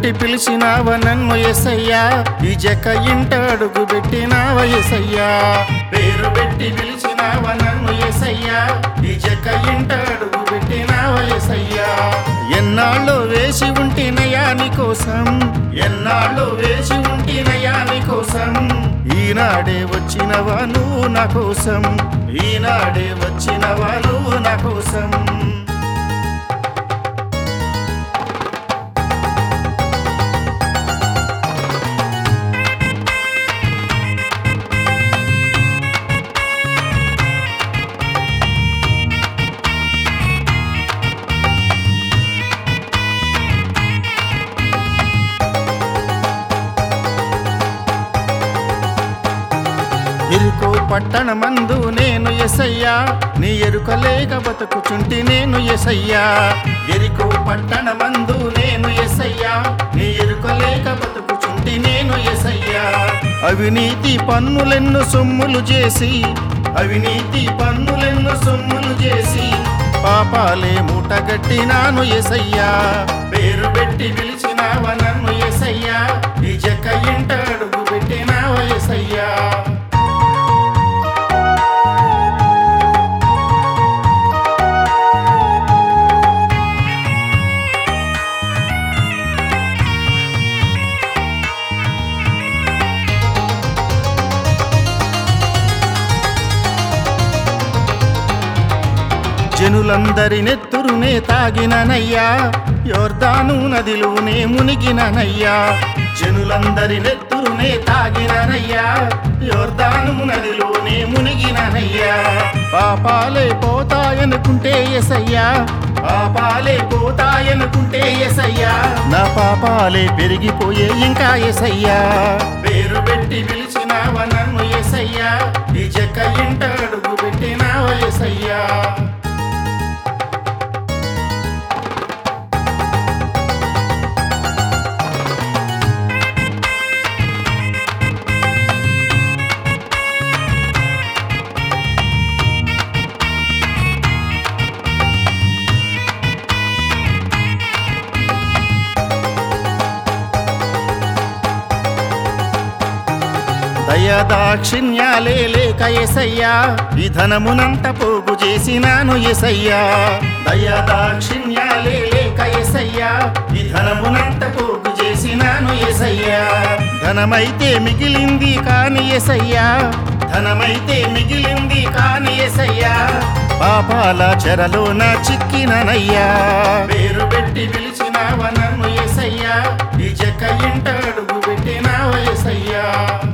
పెట్టి పిలిచినావ నన్ను ఎసయ్యా ఈ జక ఇంట అడుగు పెట్టినావ ఎసయ్యా పేరు పెట్టి పిలిచినావ నన్ను ఎసయ్యా ఈ జక ఇంట అడుగు పెట్టినావ ఎసయ్యా ఎన్నాళ్ళు వేసి ఉంటినయా నీ కోసం ఎన్నాళ్ళు వేసి ఉంటినయా నీ కోసం ఈనాడే వచ్చినవా నువ్వు నా కోసం ఈనాడే వచ్చినవా నువ్వు నా కోసం ఇరుకు పట్టణమందు నేను ఎసయ్యా నీ ఎరుక లేక బతుకుచుంటి నేను ఎసయ్యా ఎరుకు పట్టణమందు నేను ఎసయ్యా నీ ఎరుక లేక బతుకుచుంటి నేను ఎసయ్యా అవినీతి పన్నులెన్ను సొమ్ములు చేసి అవినీతి పన్నులెన్ను సొమ్ములు చేసి పాపాలే మూటగట్టినాను ఎసయ్యా పేరు పెట్టి పిలిచినావ నన్ను ఎసయ్యా ఈ జక్క ఇంట అడుగు పెట్టినావ ఎసయ్యా జనులందరి నెత్తురునే తాగిననయ్యా యోర్దాను నదిలోనే మునిగిననయ్యా జనులందరి నెత్తురునే తాగిననయ్యా యోర్దాను నదిలోనే మునిగిననయ్యా పాపాలే పోతాయనుకుంటే ఎసయ్యా పాపాలే పోతాయనుకుంటే ఎసయ్యా నా పాపాలే పెరిగిపోయే ఇంకా ఎసయ్యా పేరు పెట్టి పిలిచినావ నన్ను ఎసయ్యా ఈ జక్క ఇంట అడుగు పెట్టినావ ఎసయ్యా దయదాక్షిణ్యాలే లేక ఎసయ్యా ఈ ధనమునంత పోగు చేసినాను ఎసయ్యా దయదాక్షిణ్యాలే లేక ఎసయ్యా ఈ ధనమునంత పోగు చేసినాను ఎసయ్యా ధనమైతే మిగిలింది కాని ఎసయ్యా ధనమైతే మిగిలింది కాని ఎసయ్యా పాపాల చెరలోన చిక్కిననయ్యా పేరు పెట్టి పిలిచినావ నన్ను ఎసయ్యా ఈ జక్క ఇంట అడుగు పెట్టినావ ఎసయ్యా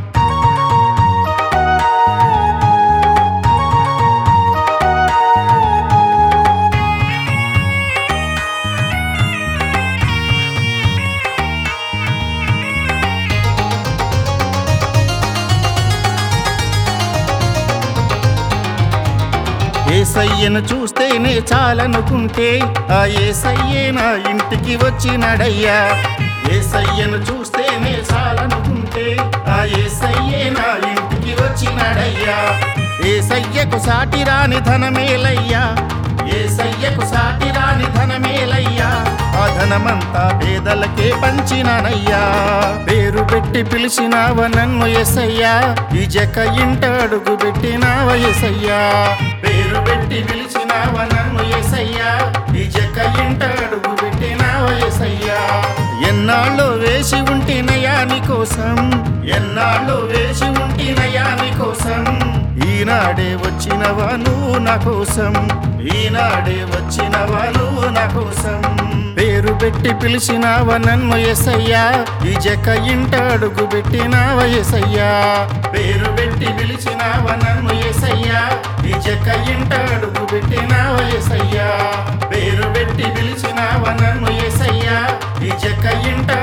ఏసయ్యను చూస్తేనే చాలనుకుంటే ఆ ఏసయ్యే నా ఇంటికి వచ్చినడయ్యా ఏసయ్యను చూస్తేనే చాలనుకుంటే ఆ ఏసయ్యే నా ఇంటికి వచ్చినడయ్యా ఏసయ్యకు సాటి రాని ధనమేలయ్యా ఏసయ్యకు సాటి రాని ధనమేలయ్యా ఆ ధనమంతా పేదలకే పంచినానయ్యా పేరు పెట్టి పిలిచినావ నన్ను ఎసయ్యా ఈ జక ఇంట అడుగు పెట్టినావ ఎసయ్యా పేరు పెట్టి పిలిచినావ నన్ను ఎసయ్యా ఈ జక ఇంట అడుగు పెట్టినావ ఎసయ్యా ఎన్నాళ్ళు వేసి ఉంటినయా నీ కోసం ఎన్నాళ్ళు వేసి ఉంటినయా నీ కోసం ఈనాడే వచ్చినవా నువ్వు నా కోసం ఈనాడే వచ్చినవా నువ్వు నా కోసం పేరు పెట్టి పిలిచినావ నన్ను ఎసయ్యా ఈ జక ఇంట అడుగు పెట్టినావ ఎసయ్యా పేరు పెట్టి పిలిచినావ నన్ను ఎసయ్యా ఈ జక ఇంట అడుగు పెట్టినావ ఎసయ్యా పేరు పెట్టి పిలిచినావ నన్ను ఎసయ్యా ఈ జక ఇంట